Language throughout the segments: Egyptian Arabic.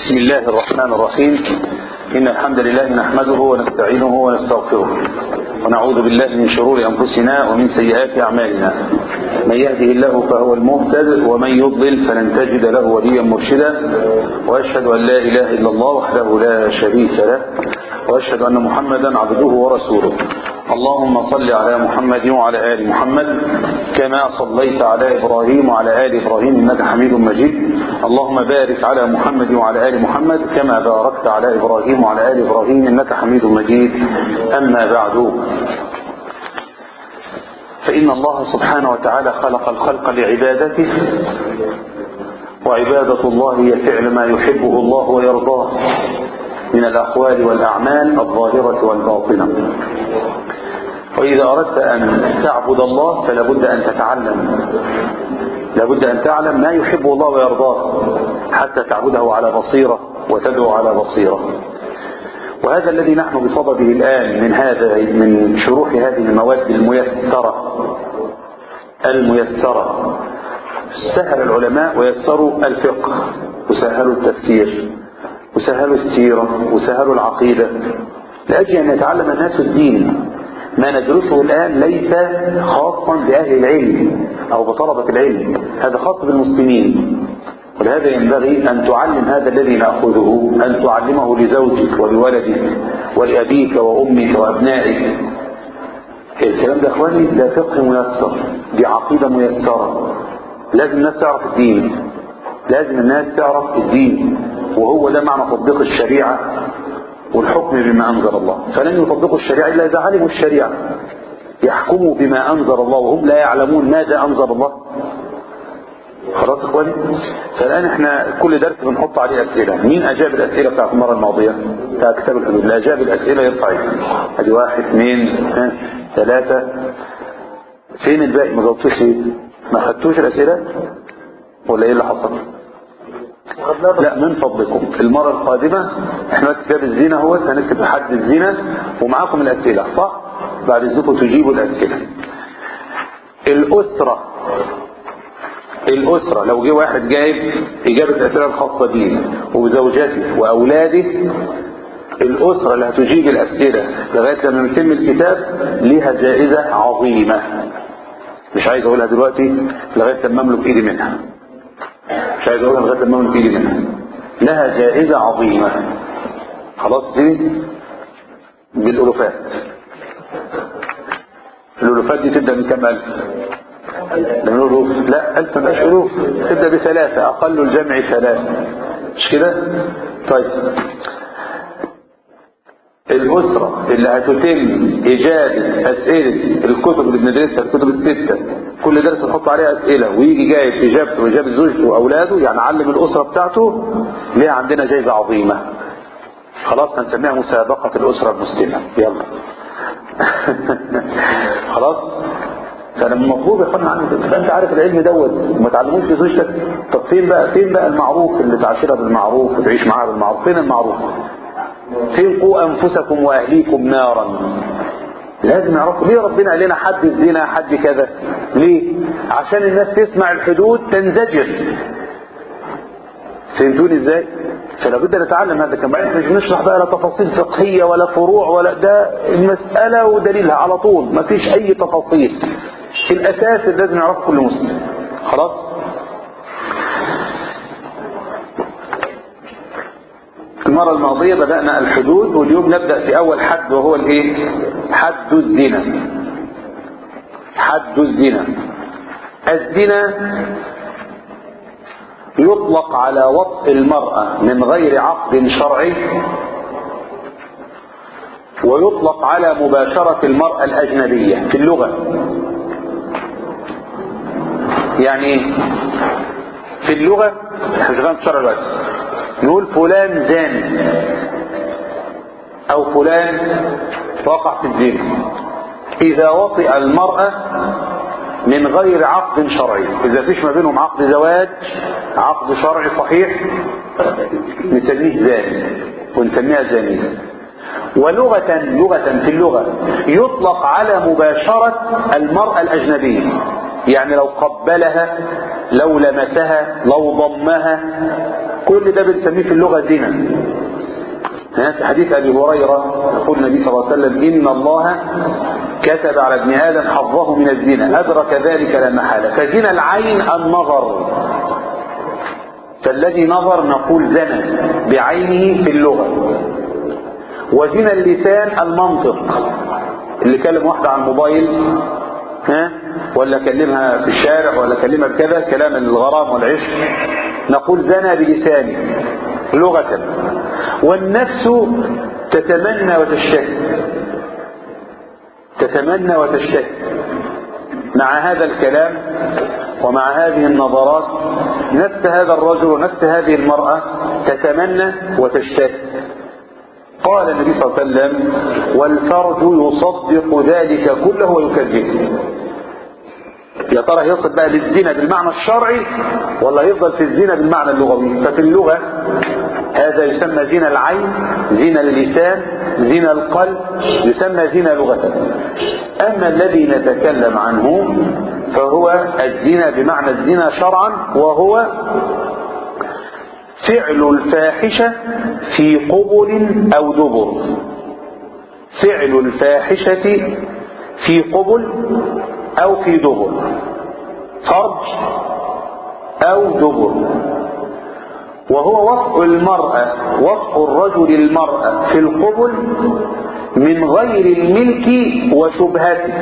بسم الله الرحمن الرحيم إن الحمد لله نحمده ونستعينه ونستغفره ونعوذ بالله من شرور أنفسنا ومن سيئات أعمالنا من يهده الله فهو المهتد ومن يضلل فلن تجد له وليا مرشدا وأشهد أن لا إله إلا الله وحده لا شريك له وأشهد أن محمدا عبده ورسوله اللهم صل على محمد وعلى آل محمد كما صليت على إبراهيم وعلى آل إبراهيم إنك حميد مجيد اللهم بارك على محمد وعلى آل محمد كما باركت على إبراهيم وعلى آل إبراهيم إنك حميد مجيد أما بعد فإن الله سبحانه وتعالى خلق الخلق لعبادته وعبادة الله هي فعل ما يحبه الله ويرضاه من الأقوال والأعمال الظاهرة والباطنة وإذا أردت أن تعبد الله فلا بد أن تتعلم لابد أن تعلم ما يحبه الله ويرضاه حتى تعبده على بصيرة وتدعو على بصيرة وهذا الذي نحن بصدده الآن من هذا من شروح هذه المواد الميسرة الميسرة سهل العلماء ويسروا الفقه وسهلوا التفسير وسهلوا السيرة وسهلوا العقيدة لأجل أن يتعلم الناس الدين ما ندرسه الآن ليس خاصا بأهل العلم أو بطلبة العلم هذا خاص بالمسلمين ولهذا ينبغي أن تعلم هذا الذي نأخذه أن تعلمه لزوجك ولولدك ولأبيك وأمك وأبنائك الكلام ده أخواني ده فقه ميسر دي عقيدة ميسرة لازم الناس تعرف الدين لازم الناس تعرف الدين وهو ده معنى تطبيق الشريعة والحكم بما أنزل الله فلن يطبقوا الشريعة إلا إذا علموا الشريعة يحكموا بما أنزل الله وهم لا يعلمون ماذا أنزل الله خلاص اخواني فالآن احنا كل درس بنحط عليه أسئلة مين أجاب الأسئلة بتاعت المرة الماضية بتاع كتاب الحدود اللي أجاب الأسئلة يرفع ادي واحد اثنين ثلاثة فين الباقي ما جاوبتوش ايه ما خدتوش الأسئلة ولا ايه اللي حصل لا من فضلكم المرة القادمة احنا كتاب الزينة هو هنكتب حد الزينة ومعاكم الأسئلة صح بعد اذنكم تجيبوا الأسئلة الأسرة الأسرة لو جه واحد جايب إجابة الأسئلة الخاصة بيه وزوجته وأولاده الأسرة اللي هتجيب الأسئلة لغاية لما يتم الكتاب ليها جائزة عظيمة مش عايز أقولها دلوقتي لغاية لما أملك إيدي منها مش عايز أقولها لغاية لما أملك إيدي منها لها جائزة عظيمة خلاص دي بالألوفات الألوفات دي تبدأ من كم ألف ألوف لا ألف مش ألوف تبدأ بثلاثة أقل الجمع ثلاثة مش كده طيب الأسرة اللي هتتم إجابة أسئلة الكتب اللي بندرسها الكتب الستة كل درس نحط عليها أسئلة ويجي جايب إجابته وإجابة زوجته وأولاده يعني علم الأسرة بتاعته ليها عندنا جايزة عظيمة خلاص هنسميها مسابقة الأسرة المسلمة يلا خلاص فانا المفروض يا اخوانا عنك انت عارف العلم دوت وما تعلموش لزوجتك طب فين بقى فين بقى المعروف اللي تعاشرها بالمعروف وتعيش معاها بالمعروف فين المعروف فين قوا انفسكم واهليكم نارا لازم يعرفوا ليه ربنا قال لنا حد الزنا حد كذا ليه عشان الناس تسمع الحدود تنزجر فهمتوني ازاي فلا بد نتعلم هذا كمان احنا مش بنشرح بقى لا تفاصيل فقهيه ولا فروع ولا ده المساله ودليلها على طول ما فيش اي تفاصيل الاساس اللي لازم يعرفه كل مسلم خلاص المرة الماضية بدأنا الحدود واليوم نبدأ في أول حد وهو الإيه؟ حد الزنا. حد الزنا. الزنا يطلق على وطء المرأة من غير عقد شرعي ويطلق على مباشرة المرأة الأجنبية في اللغة يعني في اللغة احنا شغالين في شرع دلوقتي نقول فلان زان او فلان وقع في الزنا اذا وطئ المرأة من غير عقد شرعي اذا فيش ما بينهم عقد زواج عقد شرعي صحيح نسميه زان ونسميها زانية ولغة لغة في اللغة يطلق على مباشرة المرأة الأجنبية يعني لو قبلها لو لمسها لو ضمها كل ده بنسميه في اللغة زنا ها في حديث أبي هريرة يقول النبي صلى الله عليه وسلم إن الله كتب على ابن آدم حظه من الزنا أدرك ذلك لا محالة فزنا العين النظر فالذي نظر نقول زنى بعينه في اللغة وزنا اللسان المنطق اللي كلم واحدة على الموبايل ها ولا كلمها في الشارع ولا كلمها بكذا كلام الغرام والعشق نقول زنى بلسانه لغة والنفس تتمنى وتشتهي تتمنى وتشتهي مع هذا الكلام ومع هذه النظرات نفس هذا الرجل ونفس هذه المرأة تتمنى وتشتهي قال النبي صلى الله عليه وسلم والفرج يصدق ذلك كله ويكذبه يا ترى يصل بقى للزنا بالمعنى الشرعي ولا يفضل في الزنا بالمعنى اللغوي ففي اللغة هذا يسمى زنا العين زنا اللسان زنا القلب يسمى زنا لغة أما الذي نتكلم عنه فهو الزنا بمعنى الزنا شرعا وهو فعل الفاحشة في قبل أو دبر فعل الفاحشة في قبل أو في دبر فرج أو دبر وهو وطء المرأة وطء الرجل المرأة في القبل من غير الملك وشبهته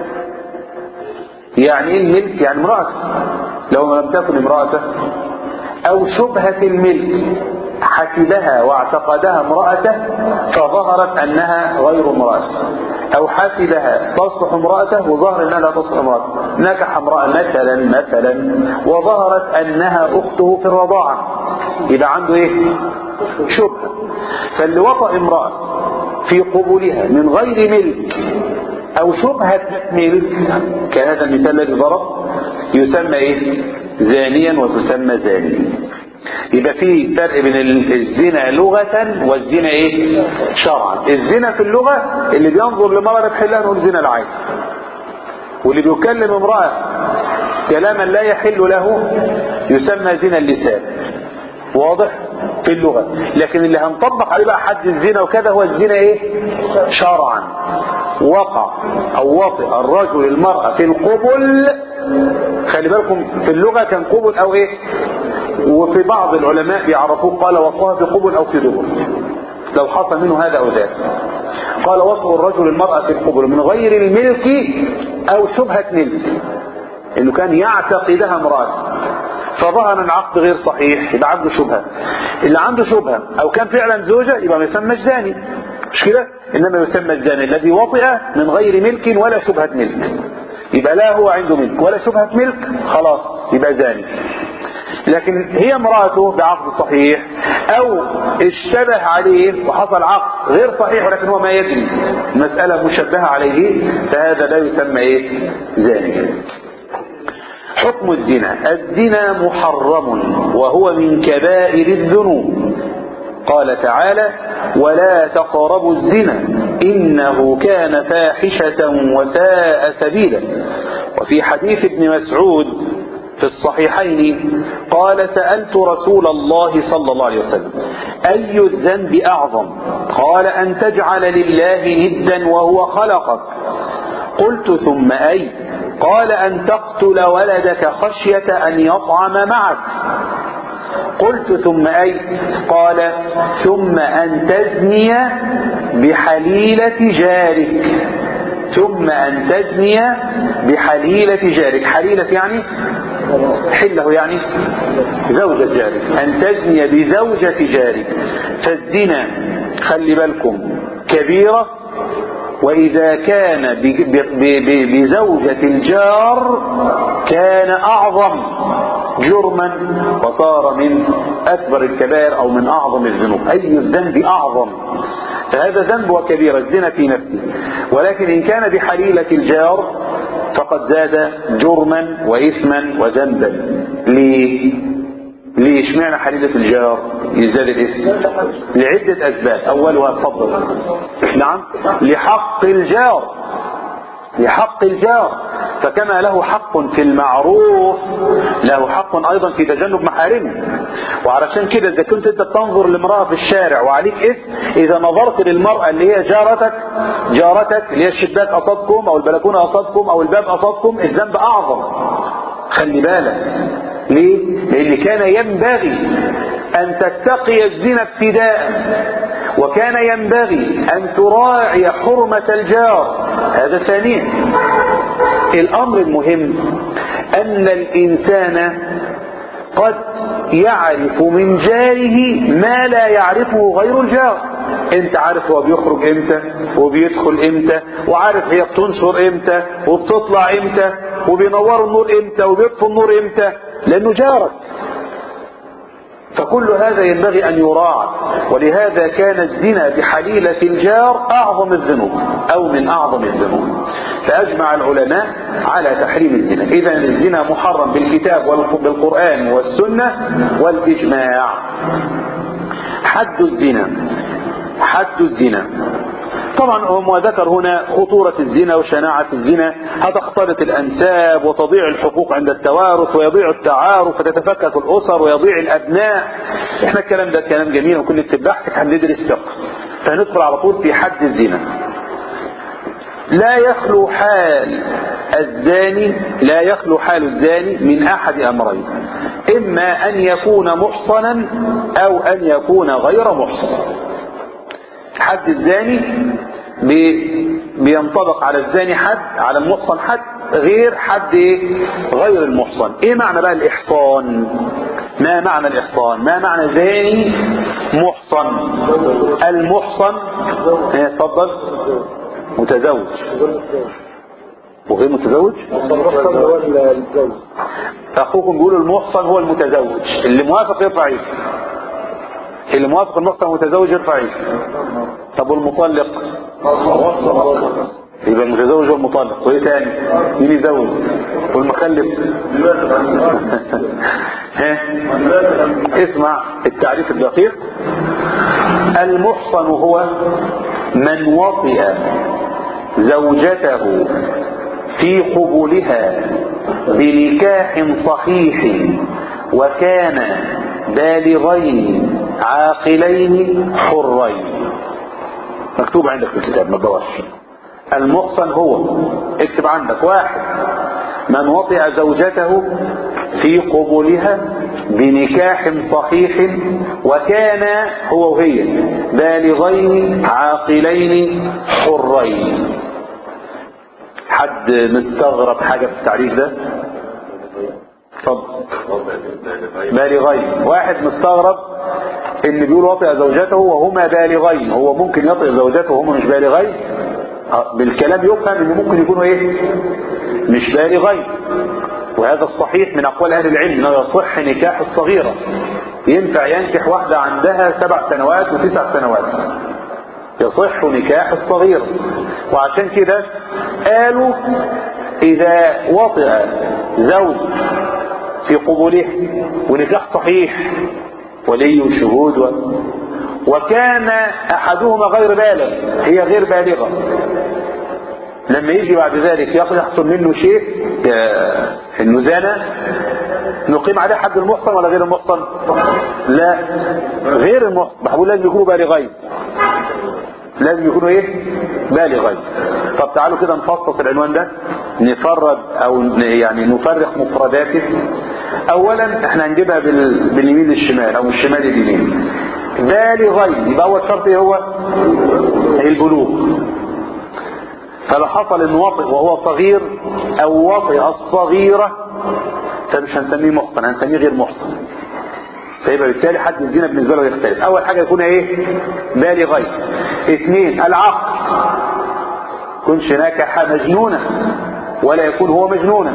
يعني ايه الملك يعني امرأة لو لم تكن امرأة او شبهة الملك حسبها واعتقدها امرأته فظهرت انها غير امرأة او حسبها تصلح امرأته وظهر انها لا تصلح امرأته نكح امرأة مثلا مثلا وظهرت انها اخته في الرضاعة يبقى عنده ايه شبهة فاللي وطأ امرأة في قبولها من غير ملك او شبهة ملك كهذا المثال الذي ضرب يسمى ايه زانيا وتسمى زانيا يبقى في فرق بين الزنا لغة والزنا ايه شرعا الزنا في اللغة اللي بينظر لمرأة بحلها نقول زنا العين واللي بيكلم امرأة كلاما لا يحل له يسمى زنا اللسان واضح في اللغة لكن اللي هنطبق عليه بقى حد الزنا وكذا هو الزنا ايه شرعا وقع او وطئ الرجل المرأة في القبل خلي بالكم في اللغة كان قبل او ايه وفي بعض العلماء بيعرفوه قال وطئها في قبل او في دبر لو حصل منه هذا او ذاك قال وطئ الرجل المرأة في القبل من غير الملك او شبهة ملك انه كان يعتقدها امرأة فظهر العقد غير صحيح يبقى عنده شبهة اللي عنده شبهة او كان فعلا زوجة يبقى ما يسمى زاني مش كده انما يسمى الزاني الذي وطئ من غير ملك ولا شبهة ملك يبقى لا هو عنده ملك ولا شبهة ملك خلاص يبقى زاني لكن هي امرأته بعقد صحيح او اشتبه عليه وحصل عقد غير صحيح ولكن هو ما يدري مسألة مشبهة عليه فهذا لا يسمى ايه زاني حكم الزنا الزنا محرم وهو من كبائر الذنوب قال تعالى ولا تقربوا الزنا إنه كان فاحشة وساء سبيلا وفي حديث ابن مسعود في الصحيحين قال سألت رسول الله صلى الله عليه وسلم أي الذنب أعظم قال أن تجعل لله ندا وهو خلقك قلت ثم أي قال أن تقتل ولدك خشية أن يطعم معك قلت ثم أي قال ثم أن تزني بحليلة جارك ثم أن تزني بحليلة جارك حليلة يعني حله يعني زوجة جارك أن تزني بزوجة جارك فالزنا خلي بالكم كبيرة وإذا كان بزوجة الجار كان أعظم جرما وصار من أكبر الكبائر أو من أعظم الذنوب أي الذنب أعظم فهذا ذنب وكبير الزنا في نفسه ولكن إن كان بحليلة الجار فقد زاد جرما وإثما وذنبا ليه؟ ليه اشمعنى حليلة الجار يزداد الاسم لعدة أسباب أولها تفضل نعم لحق الجار بحق الجار فكما له حق في المعروف له حق ايضا في تجنب محارمه وعلشان كده اذا كنت انت بتنظر لامراه في الشارع وعليك اثم اذا نظرت للمراه اللي هي جارتك جارتك اللي هي الشباك قصادكم او البلكونه قصادكم او الباب قصادكم الذنب اعظم خلي بالك ليه؟ لان كان ينبغي ان تتقي الزنا ابتداء وكان ينبغي ان تراعي حرمة الجار هذا ثانيا الامر المهم ان الانسان قد يعرف من جاره ما لا يعرفه غير الجار انت عارف هو بيخرج امتى وبيدخل امتى وعارف هي بتنشر امتى وبتطلع امتى وبينوروا النور امتى وبيطفوا النور امتى لانه جارك فكل هذا ينبغي ان يراعى ولهذا كان الزنا بحليلة الجار اعظم الذنوب او من اعظم الذنوب فاجمع العلماء على تحريم الزنا اذا الزنا محرم بالكتاب بالقرآن والسنة والاجماع حد الزنا حد الزنا طبعا هو ذكر هنا خطورة الزنا وشناعة الزنا هتختلط الأنساب وتضيع الحقوق عند التوارث ويضيع التعارف وتتفكك الأسر ويضيع الأبناء احنا الكلام ده كلام جميل وكل نكتب بحثك هندرس فقه فندخل على طول في حد الزنا لا يخلو حال الزاني لا يخلو حال الزاني من أحد أمرين إما أن يكون محصنا أو أن يكون غير محصن حد الزاني بي بينطبق على الزاني حد على المحصن حد غير حد ايه غير المحصن ايه معنى بقى الاحصان ما معنى الاحصان ما معنى زاني محصن المحصن ايه اتفضل متزوج وغير متزوج اخوكم بيقولوا المحصن هو المتزوج اللي موافق يرفع ايده اللي موافق المحصن متزوج يرفع ايده طب والمطلق يبقى المتزوج والمطلق وايه تاني مين يزوج والمخلف ها اسمع التعريف الدقيق المحصن هو من وطئ زوجته في قبولها بنكاح صحيح وكان بالغين عاقلين حرين مكتوب عندك في الكتاب ما تدورش المحصن هو اكتب عندك واحد من وطئ زوجته في قبولها بنكاح صحيح وكان هو وهي بالغين عاقلين حرين حد مستغرب حاجة في التعريف ده اتفضل بالغين واحد مستغرب ان بيقول وطئ زوجته وهما بالغين هو ممكن يطئ زوجته وهما مش بالغين بالكلام يفهم ان ممكن يكونوا ايه مش بالغين وهذا الصحيح من اقوال اهل العلم انه يصح نكاح الصغيرة ينفع ينكح واحدة عندها سبع سنوات وتسع سنوات يصح نكاح الصغيرة وعشان كده قالوا اذا وطئ زوج في قبوله ونكاح صحيح ولي وشهود و... وكان احدهما غير بالغ هي غير بالغة لما يجي بعد ذلك يحصل منه شيء انه زنا نقيم عليه حد المحصن ولا غير المحصن لا غير المحصن بقول لازم يكونوا بالغين لازم يكونوا ايه بالغين طب تعالوا كده نفصص العنوان ده نفرد او يعني نفرق مفرداته اولا احنا هنجيبها بال... باليمين للشمال او من الشمال لليمين بالغين يبقى اول شرط ايه هو البلوغ فلو حصل ان وطئ وهو صغير او وطئ الصغيرة فمش هنسميه محصن هنسميه غير محصن فيبقى بالتالي حد الزنا بالنسبة له يختلف اول حاجة يكون ايه بالغين اثنين العقل يكونش ناكح مجنونة ولا يكون هو مجنونا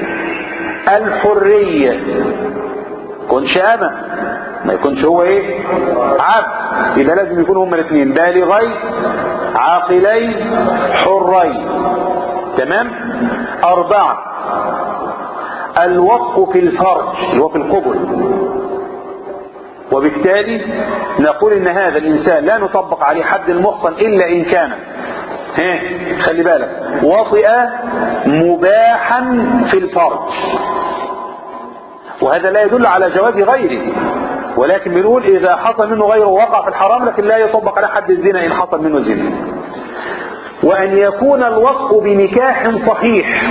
الحرية يكونش أمة ما يكونش هو ايه عبد يبقى لازم يكونوا هما الاثنين بالغين عاقلين حرين تمام أربعة الوقف في الفرج اللي هو في القبل وبالتالي نقول ان هذا الانسان لا نطبق عليه حد المحصن الا ان كان ها خلي بالك وطئ مباحا في الفرج وهذا لا يدل على جواز غيره ولكن بنقول اذا حصل منه غيره وقع في الحرام لكن لا يطبق على حد الزنا ان حصل منه زنا وان يكون الوطء بنكاح صحيح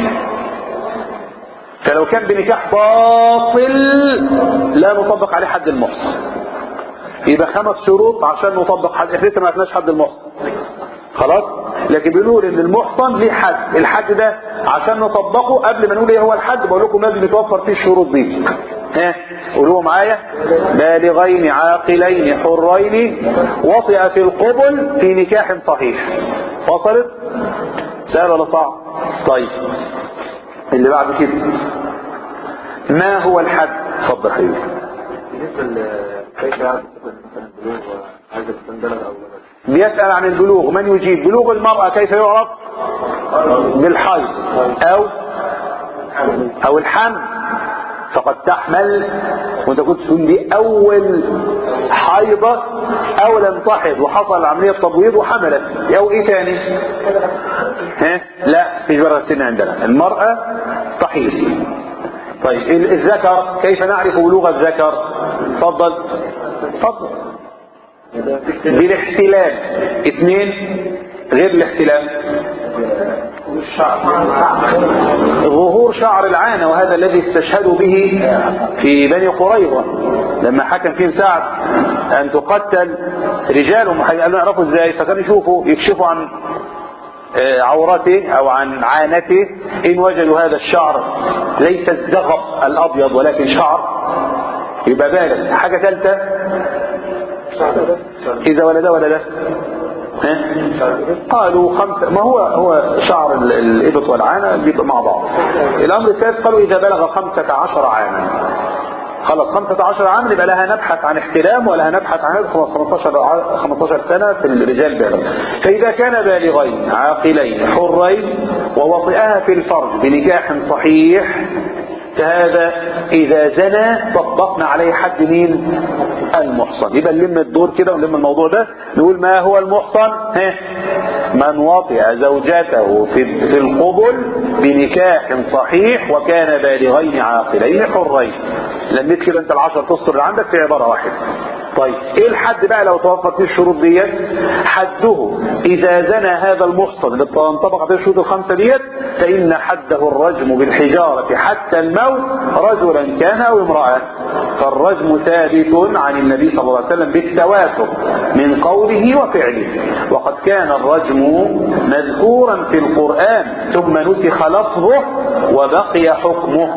فلو كان بنكاح باطل لا نطبق عليه حد المحصن يبقى خمس شروط عشان نطبق حد احنا لسه ما عرفناش حد المحصن خلاص لكن بنقول ان المحصن ليه حد الحد ده عشان نطبقه قبل ما نقول ايه هو الحد بقول لكم لازم يتوفر فيه الشروط دي ها قولوا معايا بالغين عاقلين حرين وطئ في القبل في نكاح صحيح وصلت سهل ولا صعب طيب اللي بعد كده ما هو الحد اتفضل حبيبي بالنسبة كيف يعرف مثلا البلوغ وهذا الإنسان بلغ أو لا بيسأل عن البلوغ من يجيب بلوغ المرأة كيف يعرف بالحيض او او الحمل فقد تحمل وانت كنت تقول دي اول حيضة او لم تحض وحصل عملية تبويض وحملت او ايه تاني ها لا مش بره السن عندنا المرأة تحيض طيب ال- الذكر كيف نعرف بلوغ الذكر تفضل تفضل بالاحتلام اثنين غير الاحتلام ظهور شعر العانة وهذا الذي استشهدوا به في بني قريظة لما حكم فيهم سعد أن تقتل رجالهم قالوا يعرفوا ازاي فكانوا يشوفوا يكشفوا عن آه، عورته أو عن عانته إن وجدوا هذا الشعر ليس الزغب الأبيض ولكن شعر يبقى بالغ حاجة ثالثة إذا ولا ده ولا ده ها؟ قالوا خمسة ما هو هو شعر ال- الإبط والعانة بيبقى مع بعض الأمر الثالث قالوا إذا بلغ خمسة عشر عاما خلاص خمسة عشر عاما يبقى لها نبحث عن احتلام ولا نبحث عن 15 ع- 15 سنة في الرجال بالغ فإذا كان بالغين عاقلين حرين ووطئها في الفرج بنكاح صحيح فهذا إذا زنى طبقنا عليه حد مين المحصن يبقى نلم الدور كده ونلم الموضوع ده نقول ما هو المحصن ها من وطئ زوجته في في القبل بنكاح صحيح وكان بالغين عاقلين حرين لميت كده انت العشر تسطر اللي عندك في عبارة واحدة طيب ايه الحد بقى لو توفرت فيه الشروط ديت حده اذا زنى هذا المحصن اللي انطبق عليه الشروط الخمسه ديت فان حده الرجم بالحجاره حتى الموت رجلا كان او امراه فالرجم ثابت عن النبي صلى الله عليه وسلم بالتواتر من قوله وفعله وقد كان الرجم مذكورا في القران ثم نسخ لفظه وبقي حكمه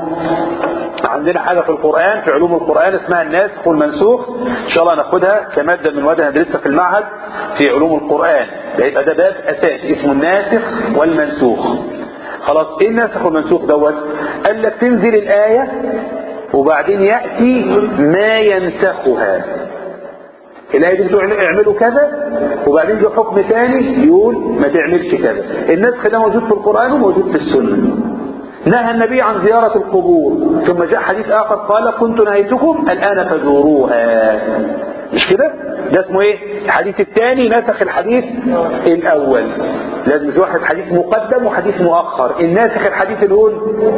عندنا حاجة في القرآن في علوم القرآن اسمها الناسخ والمنسوخ إن شاء الله ناخدها كمادة من مواد هندرسها في المعهد في علوم القرآن ده يبقى ده باب أساسي اسمه الناسخ والمنسوخ خلاص ايه الناسخ والمنسوخ دوت قال لك تنزل الآية وبعدين يأتي ما ينسخها الآية دي بتقول اعملوا كذا وبعدين له حكم ثاني يقول ما تعملش كذا النسخ ده موجود في القرآن وموجود في السنة نهى النبي عن زيارة القبور ثم جاء حديث آخر قال كنت نهيتكم الآن فزوروها مش كده ده اسمه ايه الحديث الثاني نسخ الحديث الاول لازم في واحد حديث مقدم وحديث مؤخر الناسخ الحديث الاول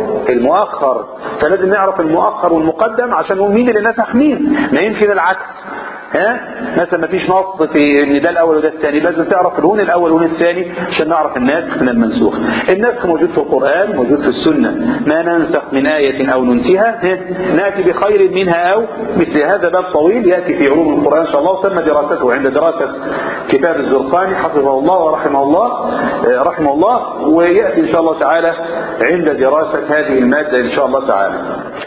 المؤخر فلازم نعرف المؤخر والمقدم عشان نقول مين اللي نسخ مين ما يمكن العكس ها مثلا ما فيش نص في ان ده الاول وده الثاني لازم تعرف الهون الاول والهون الثاني عشان نعرف الناسخ من المنسوخ النسخ موجود في القران موجود في السنه ما ننسخ من ايه او ننسها ها؟ ناتي بخير منها او مثل هذا باب طويل ياتي في علوم القران ان شاء الله وتم دراسته عند دراسه كتاب الزرقاني حفظه الله ورحمه الله آه، رحمه الله وياتي ان شاء الله تعالى عند دراسه هذه الماده ان شاء الله تعالى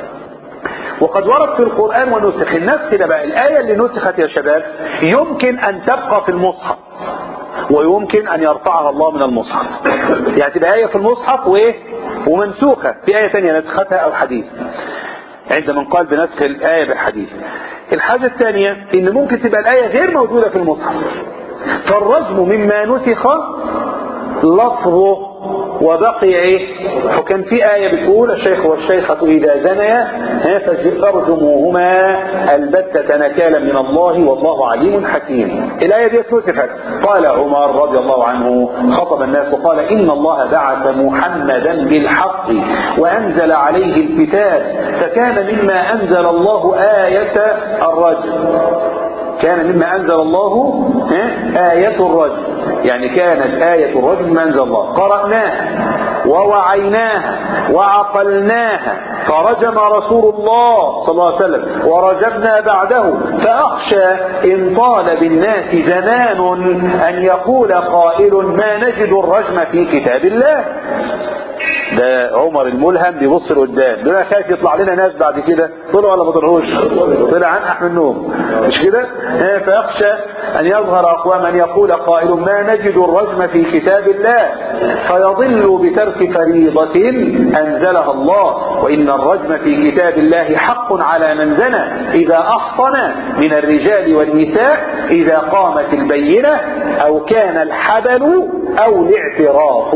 وقد ورد في القرآن ونسخ النسخ ده بقى الآية اللي نسخت يا شباب يمكن أن تبقى في المصحف ويمكن أن يرفعها الله من المصحف يعني تبقى آية في المصحف وإيه ومنسوخة في آية ثانية نسختها أو حديث عندما قال بنسخ الآية بالحديث الحاجة الثانية إن ممكن تبقى الآية غير موجودة في المصحف فالرجم مما نسخ لفظه وبقي ايه وكان في آية بتقول الشيخ والشيخة إذا زنيا ها، فارجموهما البتة نكالا من الله والله عليم حكيم الآية دي نسخت قال عمر رضي الله عنه خطب الناس وقال إن الله بعث محمدا بالحق وأنزل عليه الكتاب فكان مما أنزل الله آية الرجل كان مما أنزل الله ها، آية الرجل يعني كانت آية الرجل ما أنزل الله قرأناها ووعيناها وعقلناها فرجم رسول الله صلى الله عليه وسلم ورجمنا بعده فأخشى إن طال بالناس زمان أن يقول قائل ما نجد الرجم في كتاب الله ده عمر الملهم بيبص لقدام دول خايف يطلع لنا ناس بعد كده طلعوا ولا ما طلعوش طلع عن احمد النوم مش كده ها، فيخشى ان يظهر اقواما يقول قائل ما نجد الرجم في كتاب الله فيضل بترك فريضة انزلها الله وان الرجم في كتاب الله حق على من زنى اذا احصن من الرجال والنساء اذا قامت البينة او كان الحبل او الاعتراف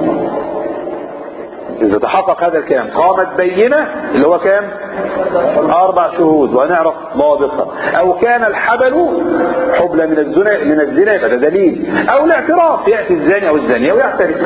إذا تحقق هذا الكلام قامت بينة اللي هو كام أربع شهود وهنعرف ضابطها أو كان الحبل حبل من الزنا من الزنا فده دليل أو الاعتراف يأتي الزاني أو الزانية ويعترف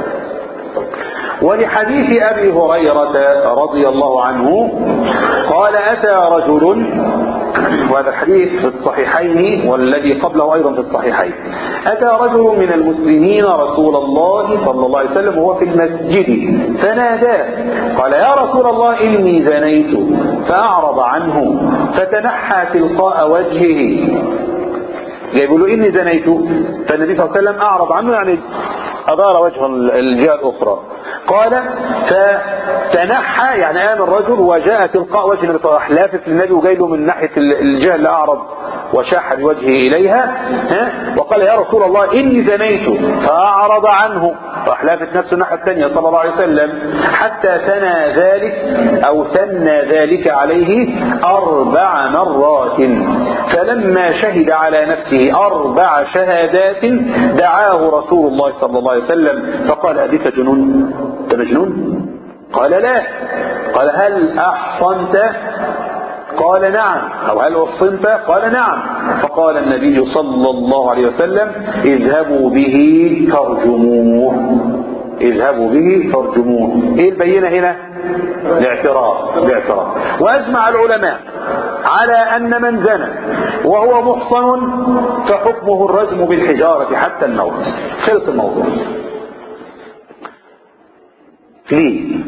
ولحديث أبي هريرة رضي الله عنه قال أتى رجل وهذا الحديث في الصحيحين والذي قبله أيضا في الصحيحين أتى رجل من المسلمين رسول الله صلى الله عليه وسلم وهو في المسجد فناداه قال يا رسول الله إني زنيت فأعرض عنه فتنحى تلقاء وجهه يقول له إني زنيت فالنبي صلى الله عليه وسلم أعرض عنه يعني أدار وجه الجهة الأخرى قال فتنحى يعني قام الرجل وجاء تلقاء وجه النبي صلى الله عليه وسلم لافت للنبي وجاي له من ناحية الجهة اللي أعرض وشاح بوجهه إليها ها وقال يا رسول الله إني زنيت فأعرض عنه راح لافت نفسه الناحية الثانية صلى الله عليه وسلم حتى ثنى ذلك أو ثنى ذلك عليه أربع مرات فلما شهد على نفسه أربع شهادات دعاه رسول الله صلى الله عليه وسلم فقال أبيك جنون أنت مجنون قال لا قال هل أحصنت قال نعم أو هل أحصنت قال نعم فقال النبي صلى الله عليه وسلم اذهبوا به فارجموه اذهبوا به فارجموه ايه البينة هنا الاعتراف الاعتراف واجمع العلماء على ان من زنى وهو محصن فحكمه الرجم بالحجارة حتى الموت خلص الموضوع ليه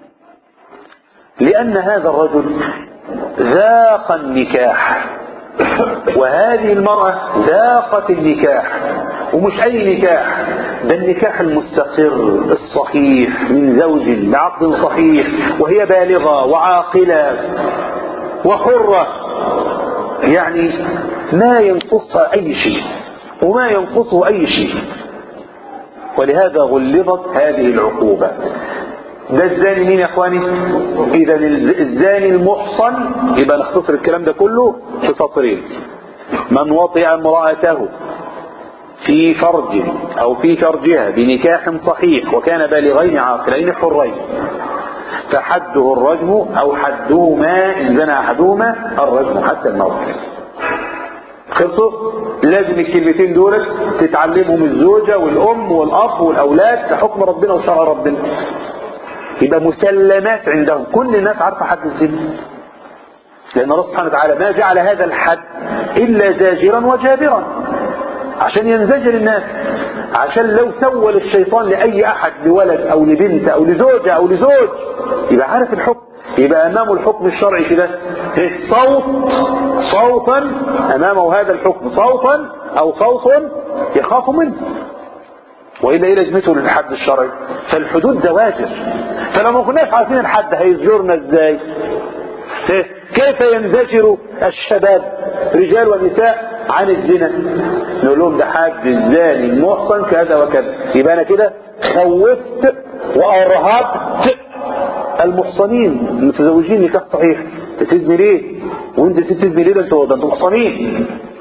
لان هذا الرجل ذاق النكاح وهذه المرأة ذاقت النكاح ومش أي نكاح ده النكاح المستقر الصحيح من زوج بعقد صحيح وهي بالغة وعاقلة وحرة يعني ما ينقصها أي شيء وما ينقصه أي شيء ولهذا غلظت هذه العقوبة ده الزاني مين يا اخواني اذا الزاني المحصن يبقى نختصر الكلام ده كله في سطرين من وطئ امرأته في فرج او في فرجها بنكاح صحيح وكان بالغين عاقلين حرين فحده الرجم او حدهما ان زنى احدهما الرجم حتى الموت خلصوا لازم الكلمتين دول تتعلمهم الزوجة والام والاب والاولاد كحكم ربنا وشرع ربنا يبقى مسلمات عندهم كل الناس عارفة حد الزنا لأن الله سبحانه وتعالى ما جعل هذا الحد إلا زاجرا وجابرا عشان ينزجر الناس عشان لو سول الشيطان لأي أحد لولد أو لبنت أو لزوجة أو لزوج يبقى عارف الحكم يبقى أمامه الحكم الشرعي كده صوت صوتا أمامه هذا الحكم صوتا أو صوت يخاف منه وإلا إيه لازمته للحد الشرعي فالحدود زواجر فلو ما كناش عارفين الحد هيزجرنا ازاي كيف ينزجر الشباب رجال ونساء عن الزنا نقول لهم ده حد الزاني المحصن كذا وكذا يبقى انا كده خوفت وارهبت المحصنين المتزوجين نكاح صحيح تزني ليه وانت ست تزني ليه ده انتوا ده انتوا محصنين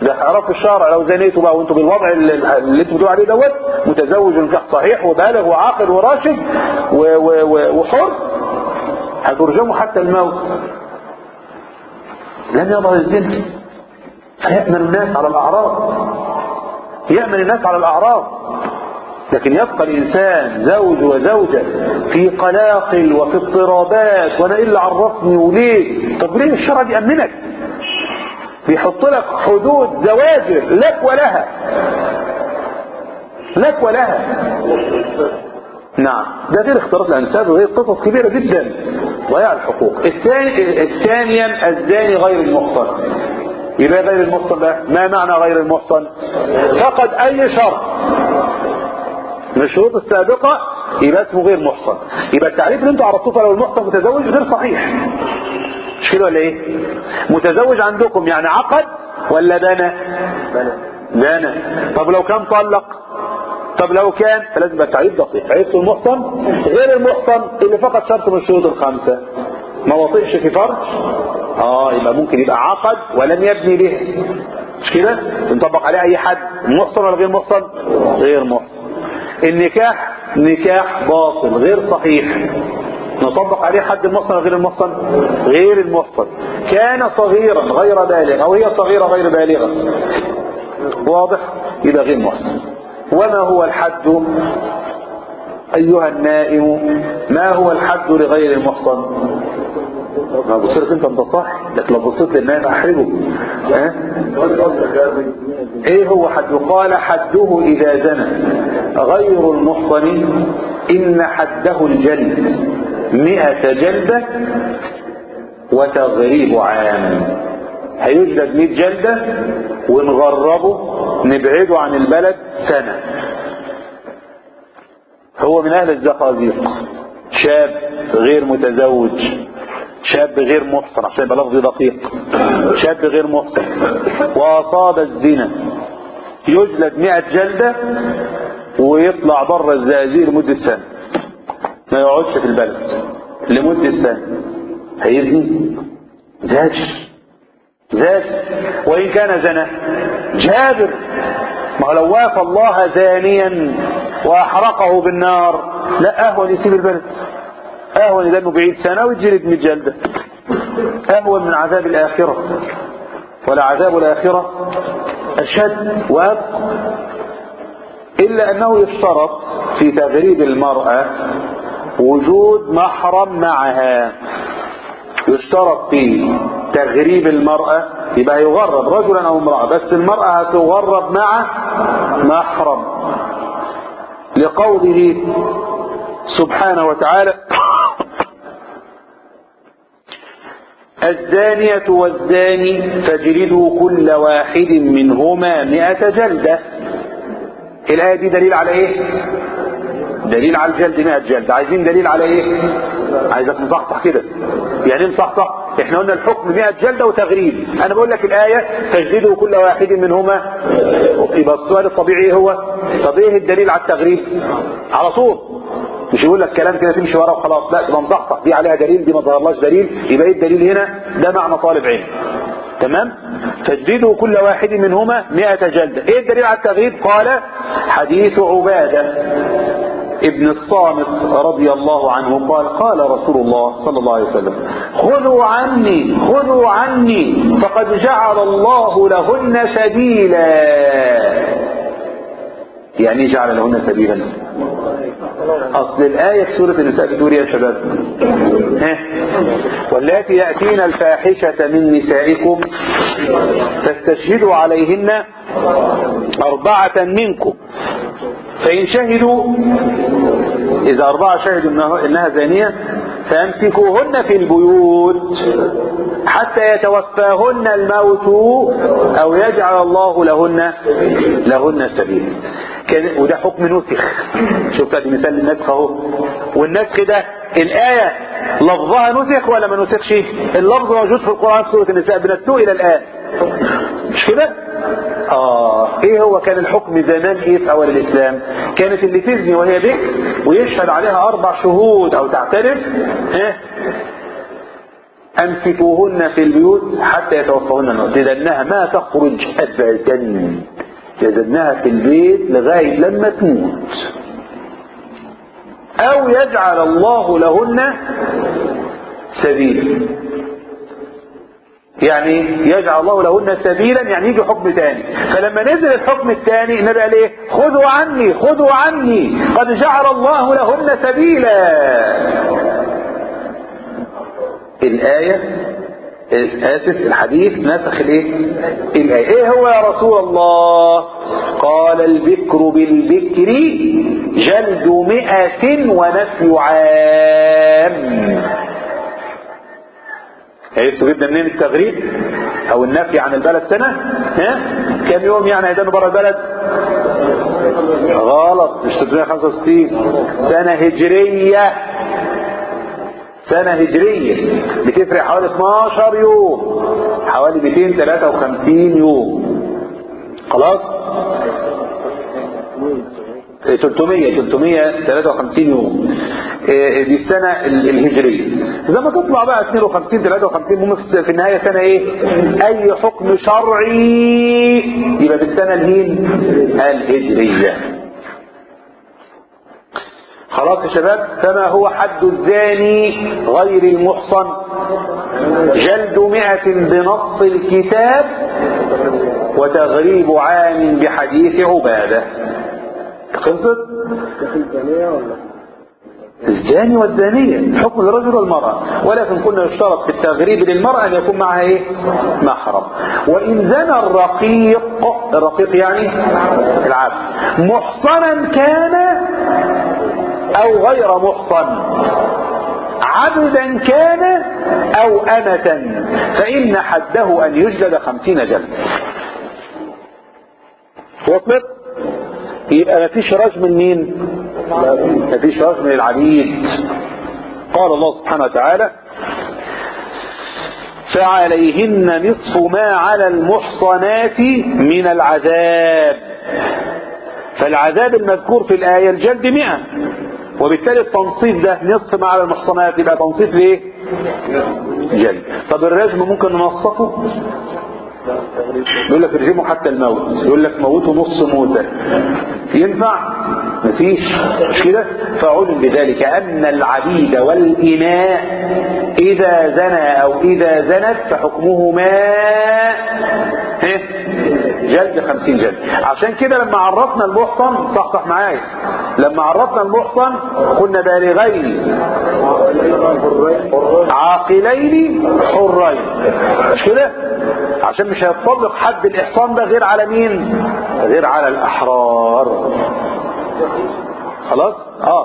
ده اعراف الشرع لو زنيتوا بقى وانتوا بالوضع اللي, اللي انتوا بتقولوا عليه دوت متزوج ونكاح صحيح وبالغ وعاقل وراشد و و و وحر هترجموا حتى الموت لن يظهر الزنا فيأمن الناس على الأعراض يأمن الناس على الأعراض لكن يبقى الإنسان زوج وزوجة في قلاقل وفي اضطرابات وأنا إيه اللي عرفني وليه طب ليه الشرع بيأمنك بيحط لك حدود زواجر لك ولها لك ولها نعم ده غير اختلاط الأنساب وغير قصص كبيرة جدا ضياع الحقوق الثاني الثانيا الزاني غير المحصن يبقى غير المحصن بقى ما معنى غير المحصن فقد أي شرط من الشروط السابقة يبقى اسمه غير محصن يبقى التعريف اللي انتوا عرفتوه فلو المحصن متزوج غير صحيح مش كده ولا ايه متزوج عندكم يعني عقد ولا بنى بنى طب لو كان طلق طب لو كان فلازم يبقى التعريف دقيق عرفت المحصن غير المحصن اللي فقط شرط من الشروط الخمسة ما وطئش في فرج اه يبقى ممكن يبقى عقد ولم يبني به مش كده نطبق عليه اي حد محصن ولا غير محصن غير محصن النكاح نكاح باطل غير صحيح نطبق عليه حد المحصن غير المحصن غير المحصن كان صغيرا غير بالغ او هي صغيرة غير بالغة واضح يبقى غير محصن وما هو الحد ايها النائم ما هو الحد لغير المحصن ما بصيت انت انت صح لكن لو بصيت للنائم احرجه ها ايه هو حد قال حده اذا زنى غير المحصن ان حده الجلد مئة جلدة وتغريب عام هيجلد مئة جلدة ونغربه نبعده عن البلد سنة هو من اهل الزقازيق شاب غير متزوج شاب غير محصن عشان يبقى لفظي دقيق شاب غير محصن واصاب الزنا يجلد مئة جلدة ويطلع بره الزقازيق لمدة سنة ما يقعدش في البلد لمدة سنة هيزني زاجر زاجر وإن كان زنا جابر ما لو وافى الله زانيا وأحرقه بالنار لا أهون يسيب البلد أهون لأنه بعيد سنة ويتجلد من الجلدة أهون من عذاب الآخرة ولا عذاب الآخرة أشد وأبقى إلا أنه يشترط في تغريب المرأة وجود محرم معها يشترط في تغريب المرأة يبقى يغرب رجلا أو امرأة بس المرأة هتغرب مع محرم لقوله سبحانه وتعالى الزانية والزاني فاجلدوا كل واحد منهما مئة جلدة الآية دي دليل على ايه دليل على الجلد 100 جلد عايزين دليل على ايه عايزك مصحصح كده يعني ايه مصحصح احنا قلنا الحكم 100 جلدة وتغريب انا بقول لك الآية تجلدوا كل واحد منهما يبقى السؤال الطبيعي هو طب ايه الدليل على التغريب على طول مش يقول لك كلام كده تمشي وراه وخلاص لا تبقى مصحصح دي عليها دليل دي ما ظهرلاش دليل يبقى ايه الدليل هنا ده معنى طالب علم تمام تجديده كل واحد منهما مئة جلدة ايه الدليل على التغييب قال حديث عبادة ابن الصامت رضي الله عنه قال قال رسول الله صلى الله عليه وسلم خذوا عني خذوا عني فقد جعل الله لهن سبيلا يعني جعل لهن سبيلا اصل الآية في سورة النساء بتقول يا شباب ها واللاتي يأتين الفاحشة من نسائكم فاستشهدوا عليهن أربعة منكم فإن شهدوا إذا أربعة شهدوا إنها زانية فامسكوهن في البيوت حتى يتوفاهن الموت أو يجعل الله لهن لهن سبيلا وده حكم نسخ شوف ادي مثال للنسخ اهو والنسخ ده الآية لفظها نسخ ولا ما نسخش اللفظ موجود في القرآن في سورة النساء بنتوه إلى الآن مش كده آه ايه هو كان الحكم زمان ايه في اول الاسلام كانت اللي تزني وهي بكر ويشهد عليها اربع شهود او تعترف ها أمسكوهن في البيوت حتى يتوفاهن الموت لأنها ما تخرج أبدا يزدناها في البيت لغاية لما تموت أو يجعل الله لهن سبيلا يعني يجعل الله لهن سبيلا يعني يجي حكم تاني فلما نزل الحكم الثاني النبي قال ايه خذوا عني خذوا عني قد جعل الله لهن سبيلا الآية آسف الحديث نسخ الايه الآية ايه هو يا رسول الله قال البكر بالبكر جلد مئة ونفي عام عرفتوا جبنا منين التغريب او النفي عن البلد سنة ها كم يوم يعني هيدانوا بره البلد غلط مش 365 سنة هجرية سنة هجرية بتفرق حوالي 12 يوم حوالي 253 يوم خلاص 300 353 يوم دي السنة الهجرية زي ما تطلع بقى 52 53 هم في النهاية سنة ايه اي حكم شرعي يبقى بالسنة الهين الهجرية خلاص يا شباب فما هو حد الزاني غير المحصن جلد مئة بنص الكتاب وتغريب عام بحديث عبادة خلصت الزاني والزانية حكم الرجل والمرأة ولكن كنا يشترط في التغريب للمرأة أن يكون معها إيه؟ محرم وإن زنى الرقيق الرقيق يعني العبد محصنا كان أو غير محصن عبدا كان أو أمة فإن حده أن يجلد خمسين جلد وصلت يبقى مفيش رجم من مين مفيش رجم من العبيد قال الله سبحانه وتعالى فعليهن نصف ما على المحصنات من العذاب فالعذاب المذكور في الآية الجلد مئة وبالتالي التنصيف ده نصف ما على المحصنات يبقى تنصيف ليه جلد طب الرجم ممكن ننصفه يقول لك ارجمه حتى الموت يقول لك موته نص موتة ينفع مفيش مش كده فعلم بذلك أن العبيد والإناء إذا زنى أو إذا زنت فحكمهما جلد خمسين جلد عشان كده لما عرفنا المحصن صح صح معايا لما عرفنا المحصن قلنا بالغين عاقلين حرين مش كده عشان مش هيتطبق حد الإحصان ده غير على مين غير على الأحرار خلاص اه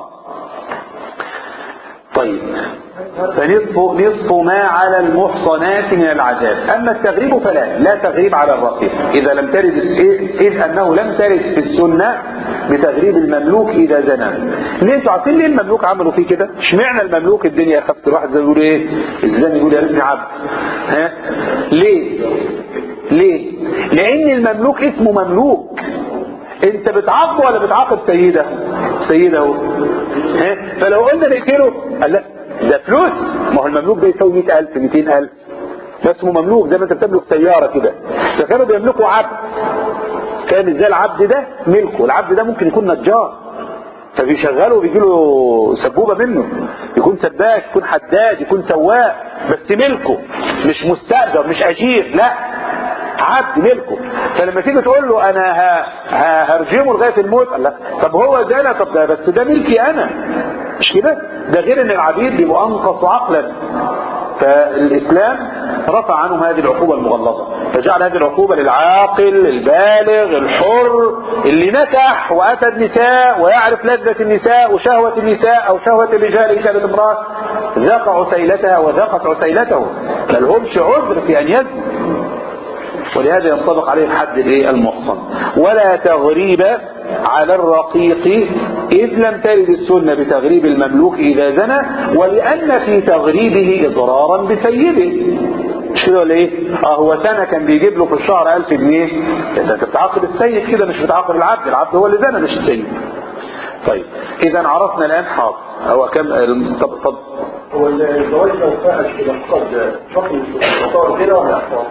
طيب فنصف نصف ما على المحصنات من العذاب اما التغريب فلا لا تغريب على الرقيق اذا لم ترد اذ انه لم ترد في السنه بتغريب المملوك اذا زنى ليه انتوا عارفين ليه المملوك عملوا فيه كده اشمعنى المملوك الدنيا خفت الواحد زي يقول ايه الزاني يقول يا ريتني عبد ها ليه ليه لان المملوك اسمه مملوك انت بتعاقبه ولا بتعاقب سيده سيده ها فلو قلنا نقتله قال لا ده فلوس ما هو المملوك ده يساوي 100000 200000 ده اسمه مملوك زي ما انت بتملك سياره كده فكانوا بيملكوا عبد كان ازاي العبد ده ملكه العبد ده ممكن يكون نجار فبيشغله وبيجي له سبوبه منه يكون سباك يكون حداد يكون سواق بس ملكه مش مستاجر مش اجير لا عبد ملكه فلما تيجي تقول له انا هرجمه لغايه الموت قال لا طب هو زنا طب ده بس ده ملكي انا مش كده ده غير ان العبيد بيبقوا انقص عقلا فالاسلام رفع عنهم هذه العقوبة المغلظة فجعل هذه العقوبة للعاقل البالغ الحر اللي نكح واتى النساء ويعرف لذة النساء وشهوة النساء او شهوة الرجال ان كانت امرأة ذاق عسيلتها وذاقت عسيلته ما لهمش عذر في ان يزنوا ولهذا ينطبق عليه الحد الايه المحصن ولا تغريب على الرقيق إذ لم ترد السنة بتغريب المملوك إذا زنى ولأن في تغريبه إضرارا بسيده مش كده ولا ايه؟ اه هو سنة كان بيجيب له في الشهر 1000 جنيه انت بتعاقب السيد كده مش بتعاقب العبد العبد هو اللي زنى مش السيد طيب اذا عرفنا الان حاضر هو كم طب طب هو الزواج لو فعل كده فقد فقد الشروط كده ولا أحفظ؟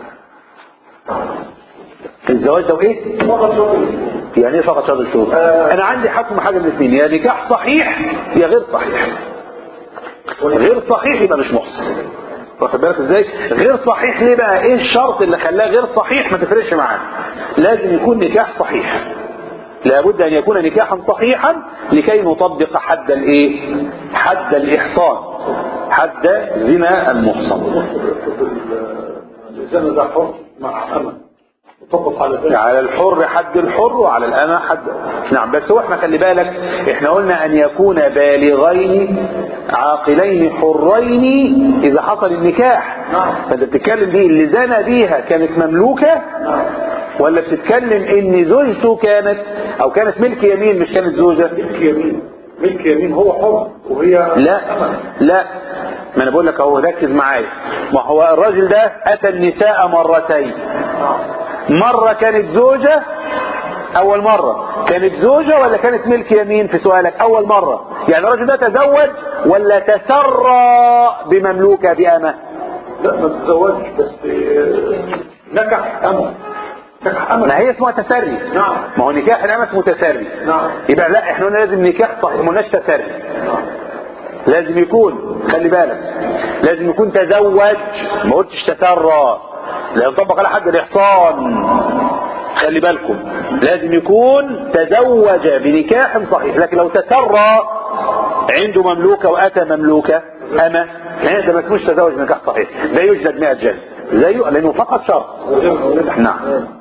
الزواج ده ايه فقد شروط يعني ايه فقط شرط الشروط آه. انا عندي حكم حاجه من الاثنين يا نكاح صحيح يا غير صحيح غير صحيح يبقى مش محسن واخد بالك ازاي غير صحيح ليه بقى ايه الشرط اللي خلاه غير صحيح ما تفرقش معاه لازم يكون نكاح صحيح لابد ان يكون نكاحا صحيحا لكي نطبق حد الايه حد الاحصان حد زنا المحصن الزنا ده حر مع أمل يطبق على ذلك على الحر حد الحر وعلى الأمة حد نعم بس هو احنا خلي بالك احنا قلنا ان يكون بالغين عاقلين حرين اذا حصل النكاح فانت بتتكلم دي اللي زنى بيها كانت مملوكة ولا بتتكلم ان زوجته كانت او كانت ملك يمين مش كانت زوجة ملك يمين ملك يمين هو حر وهي لا لا ما انا بقول لك اهو ركز معايا ما هو الراجل ده اتى النساء مرتين مرة كانت زوجة اول مرة كانت زوجة ولا كانت ملك يمين في سؤالك اول مرة يعني الراجل ده تزوج ولا تسرى بمملوكة بأمة لا ما تتزوجش بس آه، نكح أمل نكح أمل ما هي اسمها تسري نعم. ما هو نكاح الأمة اسمه تسري نعم. يبقى لا احنا قلنا لازم نكاح صحيح ما قلناش تسري لازم يكون خلي بالك لازم يكون تزوج ما قلتش تسرى لا ينطبق على حد الإحصان خلي بالكم لازم يكون تزوج بنكاح صحيح لكن لو تسرى عنده مملوكة وأتى مملوكة أما هنا ده ما اسموش تزوج بنكاح صحيح ده يجلد 100 جلد زيه لأنه فقط شرط نعم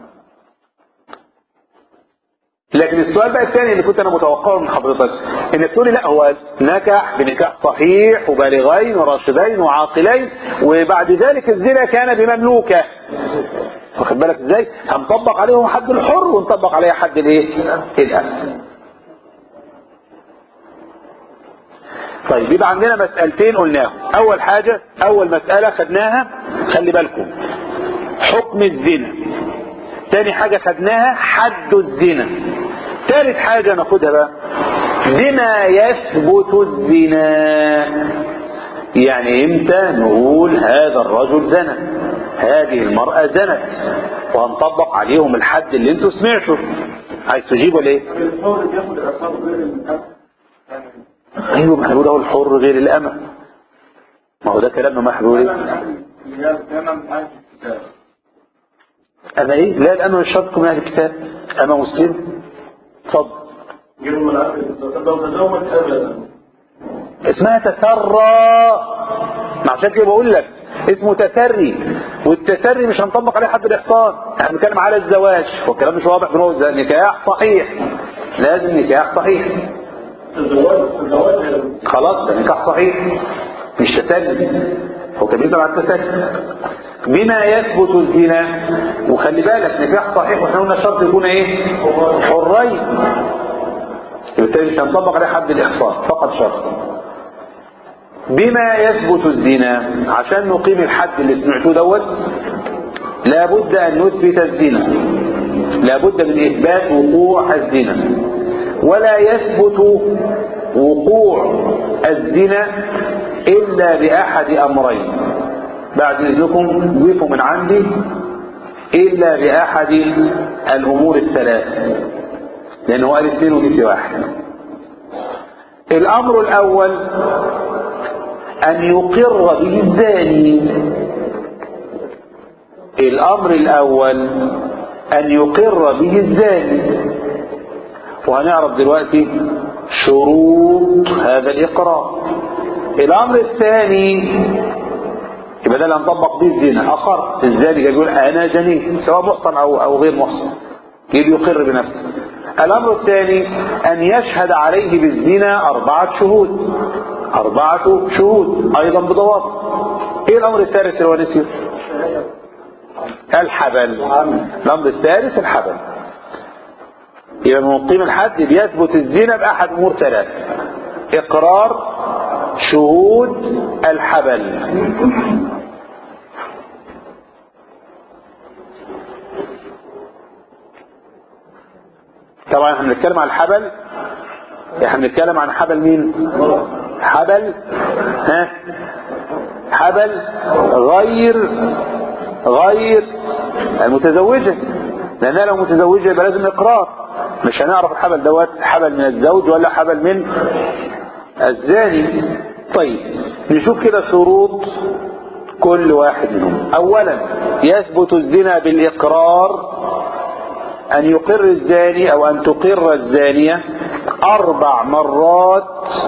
لكن السؤال بقى الثاني اللي كنت انا متوقعه من حضرتك انك تقولي لا هو نكح بنكاح صحيح وبالغين وراشدين وعاقلين وبعد ذلك الزنا كان بمملوكه واخد بالك ازاي هنطبق عليهم حد الحر ونطبق عليها حد الايه الأمن طيب يبقى عندنا مسألتين قلناهم اول حاجة اول مسألة خدناها خلي بالكم حكم الزنا تاني حاجة خدناها حد الزنا تالت حاجة ناخدها بقى بما يثبت الزنا يعني امتى نقول هذا الرجل زنى هذه المرأة زنت وهنطبق عليهم الحد اللي انتوا سمعتوا عايز تجيبوا ليه الحر بياخد عقاب غير الأمل ايوه ما هنقول اهو الحر غير الامة ما هو ده كلام محلول اما ايه لا الامة مش شرط من اهل الكتاب اما مسلم اتفضل يوم الآخر لو تزوج أبدا اسمها تسرى ما عشان كده بقول لك اسمه تسري والتسري مش هنطبق عليه حد الاحصان احنا بنتكلم على الزواج والكلام مش واضح بنقول ده نكاح صحيح لازم نكاح صحيح الزواج الزواج خلاص ده نكاح صحيح مش تسلي هو كان بيسأل عن التسلي بما يثبت الزنا وخلي بالك نكاح صحيح واحنا قلنا الشرط يكون ايه حرين بالتالي مش هنطبق عليه حد الاحصان فقط شرط بما يثبت الزنا عشان نقيم الحد اللي سمعتوه دوت لابد ان نثبت الزنا لابد من اثبات وقوع الزنا ولا يثبت وقوع الزنا الا باحد امرين بعد اذنكم ضيفوا من عندي الا باحد الامور الثلاث لانه قال اثنين ونسي واحد الامر الاول ان يقر به الزاني الامر الاول ان يقر به الزاني وهنعرف دلوقتي شروط هذا الاقرار الامر الثاني يبقى ده اللي هنطبق به الزنا اقر الزاني جاي يقول انا جنين سواء محصن او او غير محصن يجي يقر بنفسه الامر الثاني ان يشهد عليه بالزنا اربعه شهود اربعه شهود ايضا بضوابط ايه الامر الثالث اللي هو نسيه الحبل الامر الثالث الحبل يبقى من قيم الحد بيثبت الزنا باحد امور ثلاث اقرار شهود الحبل طبعا احنا بنتكلم عن الحبل احنا بنتكلم عن حبل مين حبل ها حبل غير غير المتزوجة لأنها لو متزوجة يبقى لازم إقرار مش هنعرف الحبل دوت حبل من الزوج ولا حبل من الزاني طيب نشوف كده شروط كل واحد منهم أولا يثبت الزنا بالإقرار أن يقر الزاني أو أن تقر الزانية أربع مرات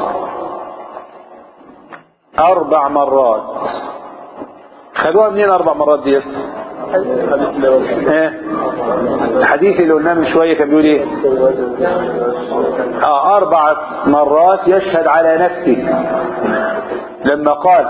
أربع مرات خدوها منين أربع مرات ديت؟ ايه الحديث اللي قلناه من شوية كان بيقول ايه اه اربع مرات يشهد على نفسه لما قال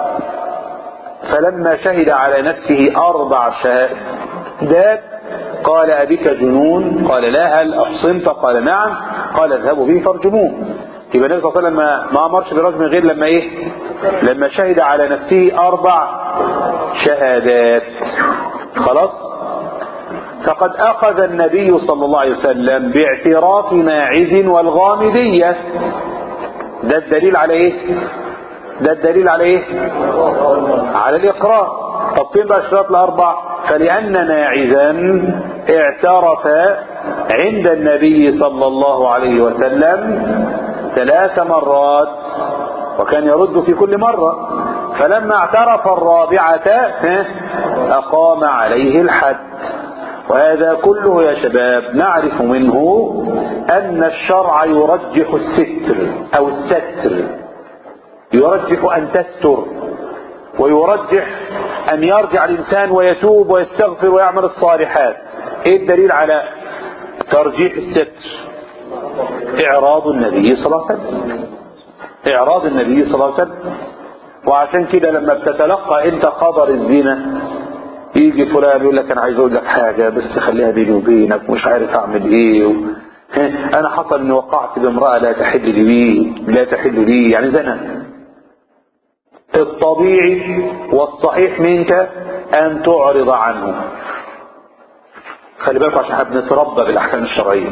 فلما شهد على نفسه اربع شهادات قال أبك جنون قال لا هل أحصنت قال نعم قال اذهبوا به فارجموه يبقى النبي صلى الله عليه وسلم ما ما امرش بالرجم غير لما ايه لما شهد على نفسه اربع شهادات خلاص فقد اخذ النبي صلى الله عليه وسلم باعتراف ماعز والغامدية ده الدليل على ايه ده الدليل على ايه على الاقرار طب فين بقى الشروط الاربع فلان ماعزا اعترف عند النبي صلى الله عليه وسلم ثلاث مرات وكان يرد في كل مرة فلما اعترف الرابعة أقام عليه الحد وهذا كله يا شباب نعرف منه أن الشرع يرجح الستر أو الستر يرجح أن تستر ويرجح أن يرجع الإنسان ويتوب ويستغفر ويعمل الصالحات إيه الدليل على ترجيح الستر إعراض النبي صلى الله عليه وسلم إعراض النبي صلى الله عليه وسلم وعشان كده لما بتتلقى أنت خبر الزنا يجي فلان يقول لك أنا عايز أقول لك حاجة بس خليها بيني وبينك مش عارف أعمل إيه و... أنا حصل إني وقعت بامرأة لا تحل لي لا تحل لي يعني زنا الطبيعي والصحيح منك أن تعرض عنه خلي بالكم عشان احنا بنتربى بالأحكام الشرعية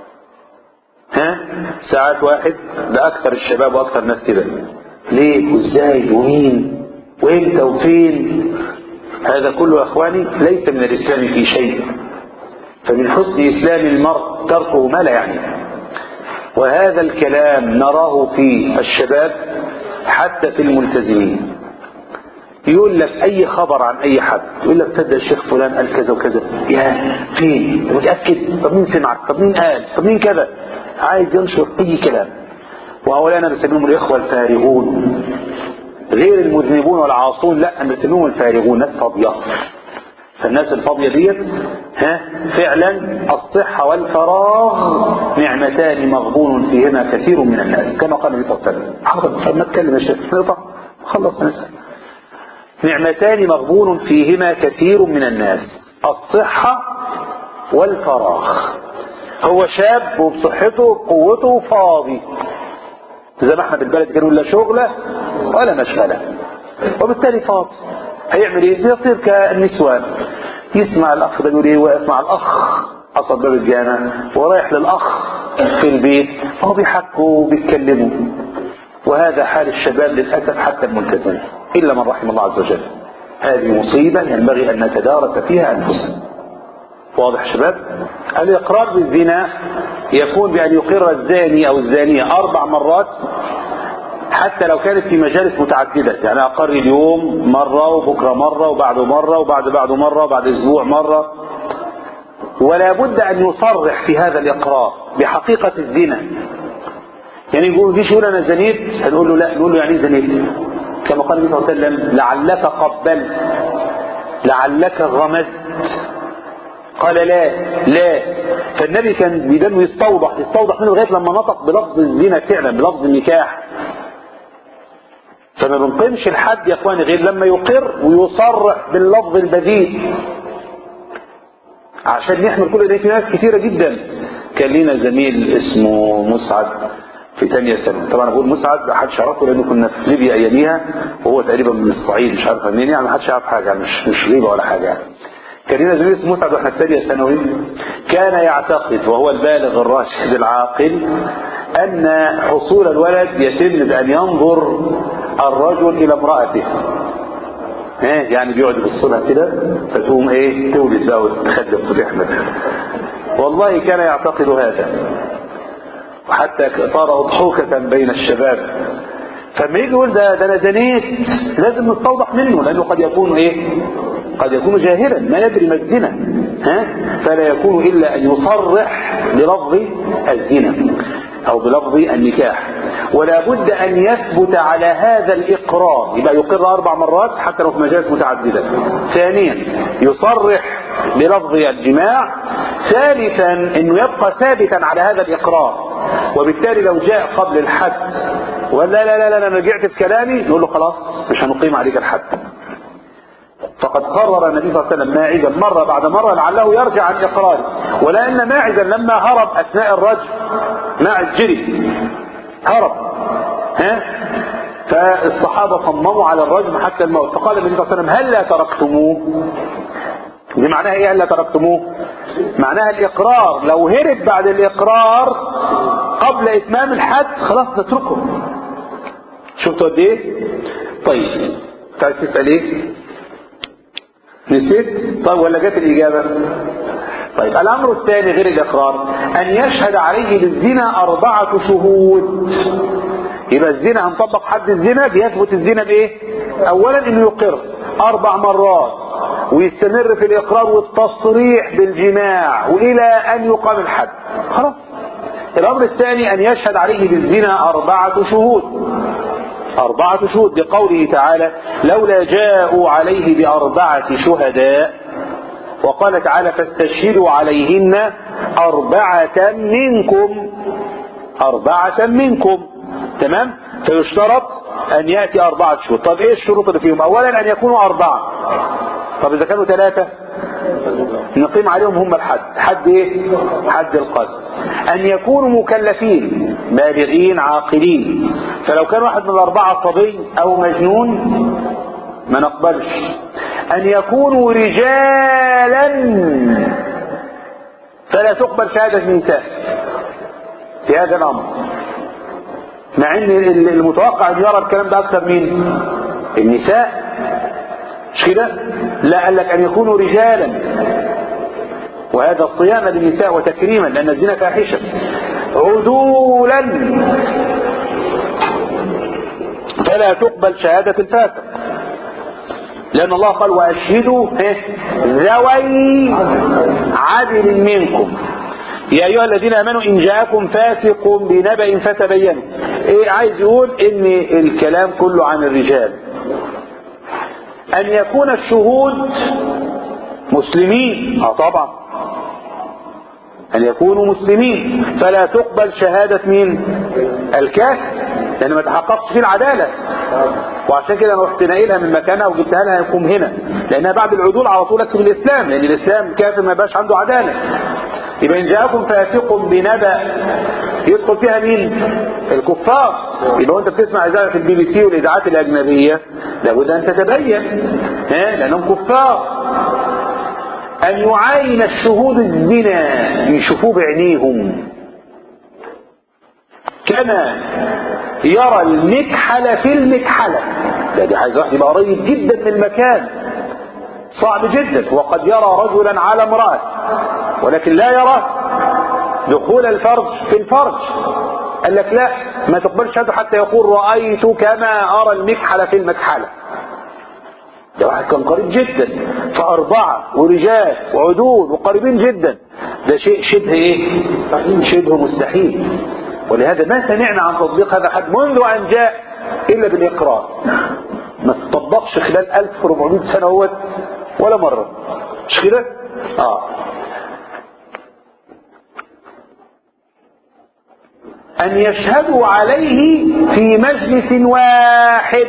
ها ساعات واحد ده اكثر الشباب واكثر الناس كده ليه وازاي ومين وامتى وفين هذا كله يا اخواني ليس من الاسلام في شيء فمن حسن اسلام المرء تركه ما لا يعني وهذا الكلام نراه في الشباب حتى في الملتزمين يقول لك اي خبر عن اي حد يقول لك تصدق الشيخ فلان قال كذا وكذا يا فين متاكد طب مين سمعك طب مين قال طب مين كذا عايز ينشر اي كلام وهؤلاء انا بسميهم الاخوه الفارغون غير المذنبون والعاصون لا انا بسميهم الفارغون ناس فاضيه فالناس الفاضيه ديت ها فعلا الصحه والفراغ نعمتان مغبون فيهما كثير من الناس كما قال النبي صلى الله عليه وسلم حاضر ما اتكلم يا شيخ نقطع خلص نسال نعمتان مغبون فيهما كثير من الناس الصحه والفراغ هو شاب وبصحته وقوته فاضي زي ما احنا بالبلد كانوا لا شغله ولا مشغله وبالتالي فاضي هيعمل ايه يصير كالنسوان يسمع الاخ ده يقول ايه واقف مع الاخ قصد باب الجامع ورايح للاخ في البيت فهو بيحكوا وبيتكلموا وهذا حال الشباب للاسف حتى الملتزمين الا من رحم الله عز وجل هذه مصيبه ينبغي ان نتدارك فيها انفسنا واضح شباب الإقرار بالزنا يكون بأن يقر الزاني أو الزانية أربع مرات حتى لو كانت في مجالس متعددة يعني أقر اليوم مرة وبكرة مرة وبعده مرة وبعد بعده مرة وبعد أسبوع مرة ولا بد أن يصرح في هذا الإقرار بحقيقة الزنا يعني يقول فيش يقول أنا زنيت هنقول له لا نقول له يعني زنيت كما قال النبي صلى الله عليه وسلم لعلك قبلت لعلك غمزت قال لا لا فالنبي كان بيدانه يستوضح يستوضح منه لغايه لما نطق بلفظ الزنا فعلا بلفظ النكاح فما بنقيمش الحد يا اخواني غير لما يقر ويصرح باللفظ البذيء عشان نحمل كل ده في ناس كثيره جدا كان لينا زميل اسمه مسعد في ثانية سنة طبعا بقول مسعد ما حدش يعرفه لانه كنا في ليبيا اياميها وهو تقريبا من الصعيد مش عارف منين يعني ما حدش يعرف حاجه مش مش غيبه ولا حاجه يعني كان لنا زميل اسمه مسعد واحنا في ثانيه ثانوي كان يعتقد وهو البالغ الراشد العاقل ان حصول الولد يتم بان ينظر الرجل الى امرأته ها يعني بيقعد يبص لها كده فتقوم ايه تولد بقى وتخدم في احمد والله كان يعتقد هذا وحتى صار اضحوكة بين الشباب فما يجي يقول ده ده انا زنيت لازم نستوضح منه لانه قد يكون ايه قد يكون جاهلا ما يدري ما الزنا ها فلا يكون الا ان يصرح بلفظ الزنا او بلفظ النكاح ولا بد ان يثبت على هذا الاقرار يبقى يقر اربع مرات حتى لو في مجالس متعدده ثانيا يصرح بلفظ الجماع ثالثا انه يبقى ثابتا على هذا الاقرار وبالتالي لو جاء قبل الحد وقال لا لا لا لا انا رجعت في كلامي نقول له خلاص مش هنقيم عليك الحد فقد قرر النبي صلى الله عليه وسلم ماعزا مرة بعد مرة لعله يرجع عن إقراره ولأن ماعزا لما هرب أثناء الرجل ماعز جري هرب ها فالصحابة صمموا على الرجم حتى الموت فقال النبي صلى الله عليه وسلم هل لا تركتموه دي معناها ايه هل لا تركتموه معناها الإقرار لو هرب بعد الإقرار قبل إتمام الحد خلاص نتركه شفتوا قد ايه طيب عايز تسأل ايه نسيت طيب ولا جت الإجابة طيب الأمر الثاني غير الإقرار أن يشهد عليه بالزنا أربعة شهود يبقى الزنا هنطبق حد الزنا بيثبت الزنا بإيه أولا أنه يقر أربع مرات ويستمر في الإقرار والتصريح بالجماع وإلى أن يقام الحد خلاص الأمر الثاني أن يشهد عليه بالزنا أربعة شهود أربعة شهود بقوله تعالى لولا جاءوا عليه بأربعة شهداء وقال تعالى فاستشهدوا عليهن أربعة منكم أربعة منكم تمام فيشترط أن يأتي أربعة شهود طب إيه الشروط اللي فيهم أولا أن يكونوا أربعة طب إذا كانوا ثلاثة نقيم عليهم هم الحد حد إيه حد القذف أن يكونوا مكلفين بالغين عاقلين فلو كان واحد من الأربعة صبي أو مجنون ما نقبلش أن يكونوا رجالا فلا تقبل شهادة نساء في هذا الأمر مع ان المتوقع ان يرى الكلام ده اكثر مين النساء مش كده لا قال لك ان يكونوا رجالا وهذا الصيانة للنساء وتكريما لان الزنا فاحشة عدولا فلا تقبل شهادة الفاسق لأن الله قال وأشهدوا ذوي عدل منكم يا أيها الذين آمنوا إن جاءكم فاسق بنبأ فتبينوا إيه عايز يقول إن الكلام كله عن الرجال أن يكون الشهود مسلمين اه طبعا أن يكونوا مسلمين فلا تقبل شهادة مين الكافر لأن ما تحققش فيه العدالة وعشان كده انا رحت ناقلها من مكانها وجبتها لها لكم هنا لانها بعد العدول على طول اكتب الاسلام لان الاسلام كافر ما يبقاش عنده عداله يبقى ان جاءكم فاسق بنبأ يدخل فيها مين الكفار يبقى انت بتسمع اذاعه في البي بي سي والاذاعات الاجنبيه لابد ان تتبين ها لانهم كفار ان يعاين الشهود الزنا يشوفوه بعينيهم كما يرى المكحل في المكحلة ده دي عايز واحد يبقى قريب جدا من المكان صعب جدا وقد يرى رجلا على امرأة ولكن لا يرى دخول الفرج في الفرج قال لك لا ما تقبلش هذا حتى يقول رأيت كما أرى المكحل في المكحلة ده واحد كان قريب جدا فأربعة ورجال وعدول وقريبين جدا ده شيء شبه ايه شبه مستحيل ولهذا ما سمعنا عن تطبيق هذا حد منذ أن جاء إلا بالإقرار ما تطبقش خلال 1400 سنة هو ولا مرة مش كده؟ آه أن يشهدوا عليه في مجلس واحد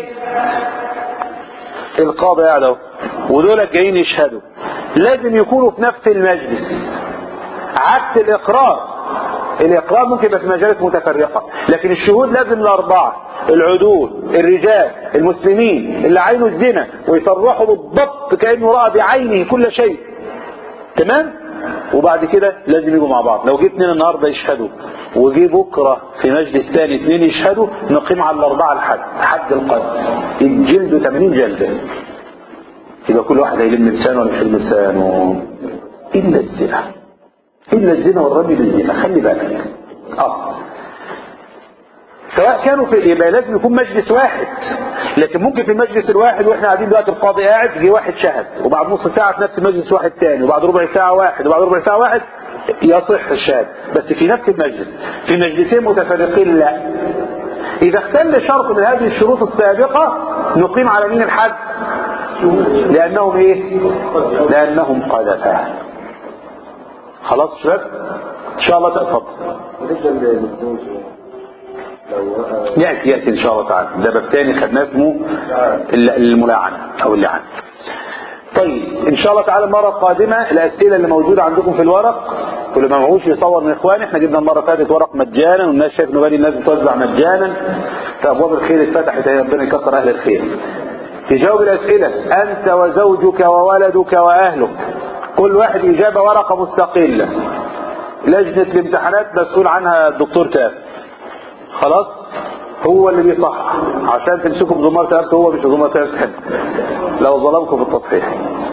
القاضي قاعد اهو ودول جايين يشهدوا لازم يكونوا في نفس المجلس عكس الإقرار الإقرار ممكن يبقى في مجالس متفرقة لكن الشهود لازم الأربعة العدول الرجال المسلمين اللي عينه الزنا ويصرحوا بالضبط كأنه رأى بعينه كل شيء تمام وبعد كده لازم يجوا مع بعض لو جه اتنين النهارده يشهدوا وجي بكره في مجلس تاني اتنين يشهدوا نقيم على الاربعه الحد حد القذف الجلد 80 جلده يبقى كل واحد هيلم لسانه ولا مش هيلم لسانه الا الزنا الا الزنا والرمي بالزنا خلي بالك اه سواء كانوا في يبقى لازم يكون مجلس واحد لكن ممكن في المجلس الواحد واحنا قاعدين دلوقتي القاضي قاعد جه واحد شهد وبعد نص ساعه في نفس المجلس واحد تاني وبعد ربع ساعه واحد وبعد ربع ساعه واحد يصح الشهاده بس في نفس المجلس في مجلسين متفرقين لا اذا اختل شرط من هذه الشروط السابقه نقيم على مين الحد لانهم ايه لانهم قذفا خلاص يا شباب ان شاء الله تفضل بالنسبة للزوج لو يأتي يأتي إن شاء الله تعالى ده باب تاني خدناه اسمه ال- الملاعنة أو اللعان طيب إن شاء الله تعالى المرة القادمة الأسئلة اللي موجودة عندكم في الورق واللي ما معهوش يصور من إخواني احنا جبنا المرة اللي فاتت ورق مجانا والناس شايف إنه بالي الناس بتوزع مجانا فأبواب الخير اتفتحت يا ربنا يكثر أهل الخير تجاوب الأسئلة أنت وزوجك وولدك وأهلك كل واحد إجابة ورقة مستقلة لجنة الامتحانات مسؤول عنها الدكتور كاف خلاص هو اللي بيصح عشان تمسكوا بضمار تلاتة هو مش بضمار تلاتة لو ظلمكم في التصحيح